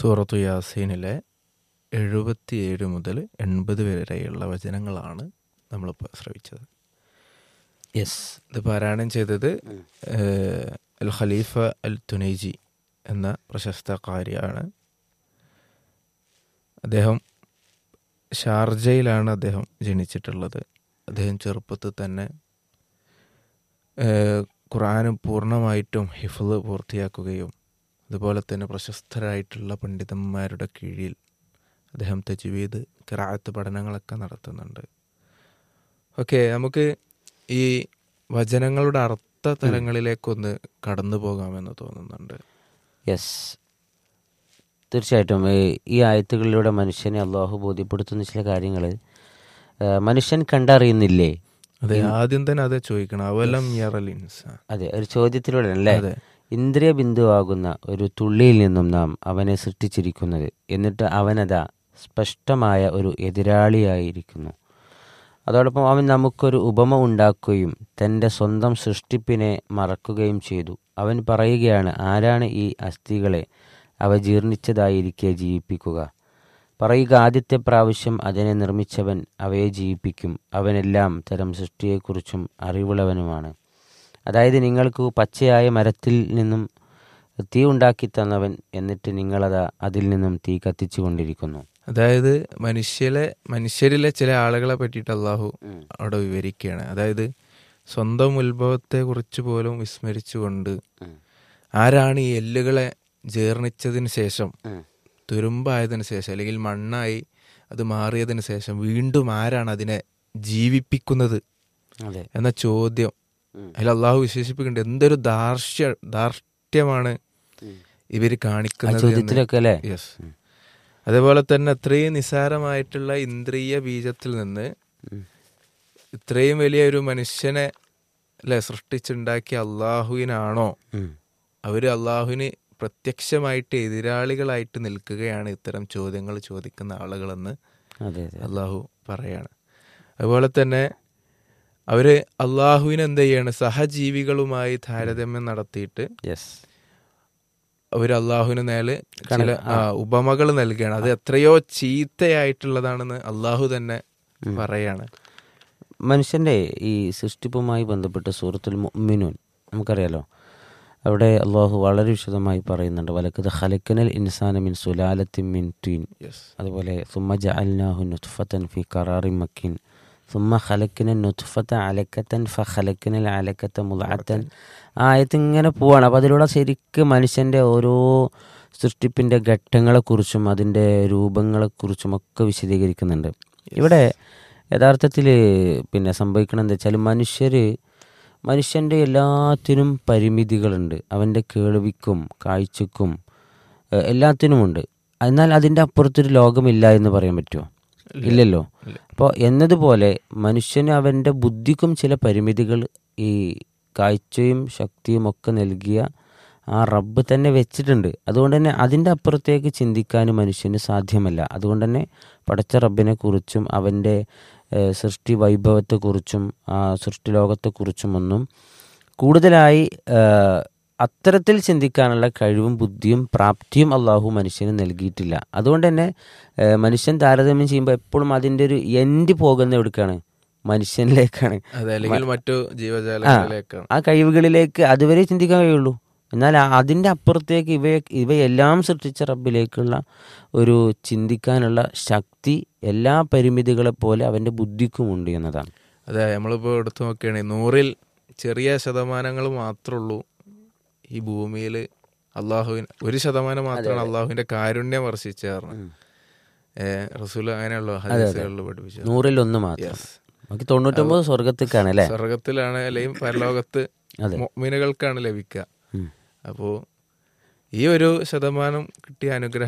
സൂറത്തു യാസീനിലെ എഴുപത്തിയേഴ് മുതൽ എൺപത് വരെയുള്ള വചനങ്ങളാണ് നമ്മളിപ്പോൾ ശ്രവിച്ചത് യെസ് ഇത് പാരായണം ചെയ്തത് ഏഹ്, അൽ ഖലീഫ അൽ തുനൈജി എന്ന പ്രശസ്ത കാര്യമാണ് അദ്ദേഹം ഷാർജയിലാണ് അദ്ദേഹം ജനിച്ചിട്ടുള്ളത് അദ്ദേഹം ചെറുപ്പത്തിൽ തന്നെ ഏഹ്, ഖുർആന് പൂർണ്ണമായിട്ടും ഹിഫ്ള് പൂർത്തിയാക്കുകയും അതുപോലെ തന്നെ പ്രശസ്തരായിട്ടുള്ള പണ്ഡിതന്മാരുടെ കീഴിൽ അദ്ദേഹം തജ്വീദ് കിറാത്ത് പഠനങ്ങളൊക്കെ നടത്തുന്നുണ്ട് ഓക്കെ നമുക്ക് ഈ വചനങ്ങളുടെ അർത്ഥ തലങ്ങളിലേക്കൊന്ന് കടന്നു പോകാമെന്ന് തോന്നുന്നുണ്ട് യെസ് തീർച്ചയായിട്ടും ഈ ഈ ആയത്തുകളിലൂടെ മനുഷ്യനെ അള്ളാഹു ബോധ്യപ്പെടുത്തുന്ന ചില കാര്യങ്ങൾ മനുഷ്യൻ കണ്ടറിയുന്നില്ലേ അതെ ആദ്യം തന്നെ അതെ ചോദിക്കണം അവലം യറൽ ഇൻസാൻ അതെ ഒരു ചോദ്യത്തിലൂടെ അല്ലേ അതെ ഇന്ദ്രിയ ബിന്ദുവാകുന്ന ഒരു തുള്ളിയിൽ നിന്നും നാം അവനെ സൃഷ്ടിച്ചിരിക്കുന്നത് എന്നിട്ട് അവനതാ സ്പഷ്ടമായ ഒരു എതിരാളിയായിരിക്കുന്നു അതോടൊപ്പം അവൻ നമുക്കൊരു ഉപമ ഉണ്ടാക്കുകയും തൻ്റെ സ്വന്തം സൃഷ്ടിപ്പിനെ മറക്കുകയും ചെയ്തു അവൻ പറയുകയാണ് ആരാണ് ഈ അസ്ഥികളെ അവ ജീർണിച്ചതായിരിക്കെ ജീവിപ്പിക്കുക പറയുക ആദ്യത്തെ പ്രാവശ്യം അതിനെ നിർമ്മിച്ചവൻ അവയെ ജീവിപ്പിക്കും അവനെല്ലാം തരം സൃഷ്ടിയെക്കുറിച്ചും അറിവുള്ളവനുമാണ് അതായത് നിങ്ങൾക്ക് പച്ചയായ മരത്തിൽ നിന്നും തീ ഉണ്ടാക്കി തന്നവൻ എന്നിട്ട് നിങ്ങളത് അതിൽ നിന്നും തീ കത്തിച്ചു കൊണ്ടിരിക്കുന്നു അതായത് മനുഷ്യരെ മനുഷ്യരിലെ ചില ആളുകളെ പറ്റിയിട്ട് അള്ളാഹു അവിടെ വിവരിക്കുകയാണ് അതായത് സ്വന്തം ഉത്ഭവത്തെ കുറിച്ച് പോലും വിസ്മരിച്ചുകൊണ്ട് ആരാണ് ഈ എല്ലുകളെ ജീർണിച്ചതിന് ശേഷം തുരുമ്പായതിനു ശേഷം അല്ലെങ്കിൽ മണ്ണായി അത് മാറിയതിന് ശേഷം വീണ്ടും ആരാണ് അതിനെ ജീവിപ്പിക്കുന്നത് അതെ എന്ന ചോദ്യം അതിൽ അള്ളാഹു വിശേഷിപ്പിക്കുന്നുണ്ട് എന്തൊരു ദാർഷ്യ ദാർഷ്ട്യമാണ് ഇവർ ആ കാണിക്കുന്നത് എന്ന്. ചോദ്യത്തിലൊക്കെ അല്ലേ യെസ് അതേപോലെ തന്നെ അത്രയും നിസാരമായിട്ടുള്ള ഇന്ദ്രിയ ബീജത്തിൽ നിന്ന് ഇത്രയും വലിയ ഒരു മനുഷ്യനെ അല്ലെ സൃഷ്ടിച്ചുണ്ടാക്കിയ അള്ളാഹുവിനാണോ ഉം. അവര് അള്ളാഹുവിന് പ്രത്യക്ഷമായിട്ട് എതിരാളികളായിട്ട് നിൽക്കുകയാണ് ഇത്തരം ചോദ്യങ്ങൾ ചോദിക്കുന്ന ആളുകളെന്ന് അതെ അതെ അള്ളാഹു പറയാണ് അതുപോലെ തന്നെ അവര് അള്ളാഹുവിന് എന്ത് ചെയ്യാണ് സഹജീവികളുമായി താരതമ്യം നടത്തിയിട്ട് യെസ് അവർ അള്ളാഹുവിന് നേല് ചില ഉപമകൾ നൽകുകയാണ് അത് എത്രയോ ചീത്തയായിട്ടുള്ളതാണെന്ന് അള്ളാഹു തന്നെ പറയാണ് മനുഷ്യൻ്റെ ഈ സൃഷ്ടിപ്പുമായി ബന്ധപ്പെട്ട് സൂറത്തുൽ മുഅ്മിനൂൻ നമുക്കറിയാലോ അവിടെ അള്ളാഹു വളരെ വിശദമായി പറയുന്നുണ്ട് വലക്കത് ഖലക്കനൽ ഇൻസാന മിൻ സുലാലത്തിൻ മിൻ തീൻ യെസ് അതുപോലെ സുമ്മ ജഅൽനാഹു നുത്ഫത്തൻ ഫി ഖറാറി മക്കിൻ സുമ്മ ഖലക്കിന നുത്ഫത്ത അലക്കത്തൻ ഫ ഖലക്കിനൽ അലക്കത്ത മുലാത്തൻ ആ ആയത്ത് ഇങ്ങനെ പോവാണ് അപ്പോൾ അതിലൂടെ ശരിക്കും മനുഷ്യൻ്റെ ഓരോ സൃഷ്ടിപ്പിൻ്റെ ഘട്ടങ്ങളെക്കുറിച്ചും അതിൻ്റെ രൂപങ്ങളെക്കുറിച്ചും ഒക്കെ വിശദീകരിക്കുന്നുണ്ട് ഇവിടെ യഥാർത്ഥത്തിൽ പിന്നെ സംഭവിക്കണം എന്താ വെച്ചാൽ മനുഷ്യർ മനുഷ്യൻ്റെ എല്ലാത്തിനും പരിമിതികളുണ്ട് അവൻ്റെ കേൾവിക്കും കാഴ്ചക്കും ഏഹ് എല്ലാത്തിനുമുണ്ട് എന്നാൽ അതിൻ്റെ അപ്പുറത്തൊരു ലോകമില്ല എന്ന് പറയാൻ പറ്റുമോ ഇല്ലല്ലോ അപ്പോൾ എന്നതുപോലെ മനുഷ്യന് അവൻ്റെ ബുദ്ധിക്കും ചില പരിമിതികൾ ഈ കാഴ്ചയും ശക്തിയും ഒക്കെ നൽകിയ ആ റബ്ബ് തന്നെ വെച്ചിട്ടുണ്ട് അതുകൊണ്ട് തന്നെ അതിൻ്റെ അപ്പുറത്തേക്ക് ചിന്തിക്കാൻ മനുഷ്യന് സാധ്യമല്ല അതുകൊണ്ട് തന്നെ പടച്ച റബ്ബിനെ കുറിച്ചും അവൻ്റെ ഏഹ്, സൃഷ്ടി വൈഭവത്തെക്കുറിച്ചും ആ സൃഷ്ടി ലോകത്തെക്കുറിച്ചും ഒന്നും കൂടുതലായി ഏഹ്, അത്തരത്തിൽ ചിന്തിക്കാനുള്ള കഴിവും ബുദ്ധിയും പ്രാപ്തിയും അള്ളാഹു മനുഷ്യന് നൽകിയിട്ടില്ല അതുകൊണ്ട് തന്നെ ഏഹ്, മനുഷ്യൻ താരതമ്യം ചെയ്യുമ്പോൾ എപ്പോഴും അതിൻ്റെ ഒരു എൻഡ് പോകുന്ന എവിടേക്കാണ് മനുഷ്യനിലേക്കാണ് അതെ അല്ലെങ്കിൽ മറ്റു ജീവജാലങ്ങളിലേക്കാണ് ആ കഴിവുകളിലേക്ക് അതുവരെ ചിന്തിക്കാൻ കഴിയുള്ളൂ എന്നാൽ ആ- അതിൻ്റെ അപ്പുറത്തേക്ക് ഇവയെ ഇവയെല്ലാം സൃഷ്ടിച്ച റബ്ബിലേക്കുള്ള ഒരു ചിന്തിക്കാനുള്ള ശക്തി എല്ലാ പരിമിതികളെ പോലെ അവൻ്റെ ബുദ്ധിക്കുമുണ്ട് എന്നതാണ് അതെ നമ്മളിപ്പോ എടുത്തു നോക്കുകയാണെങ്കിൽ നൂറിൽ ചെറിയ ശതമാനങ്ങൾ മാത്രമേ ഉള്ളൂ ഈ ഭൂമിയിൽ അള്ളാഹുവിന് ഒരു ശതമാനം മാത്രമാണ് അള്ളാഹുവിന്റെ കാരുണ്യം വർഷിച്ച കാരണം ഏഹ് റസൂൽ അങ്ങനെയുള്ളൂ ഹദീസുകളിൽ പഠിപ്പിച്ചത് നൂറിൽ ഒന്ന് മാത്രം യെസ് ബാക്കി തൊണ്ണൂറ്റൊമ്പത് സ്വർഗത്തേക്കാണ് അല്ലേ സ്വർഗത്തിലാണ് അല്ലെങ്കിൽ പരലോകത്ത് അതെ. മുഅ്മിനുകൾക്കാണ് ലഭിക്കുക ഉം. അപ്പോൾ ഈ ഒരു ശതമാനം കിട്ടിയ അനുഗ്രഹം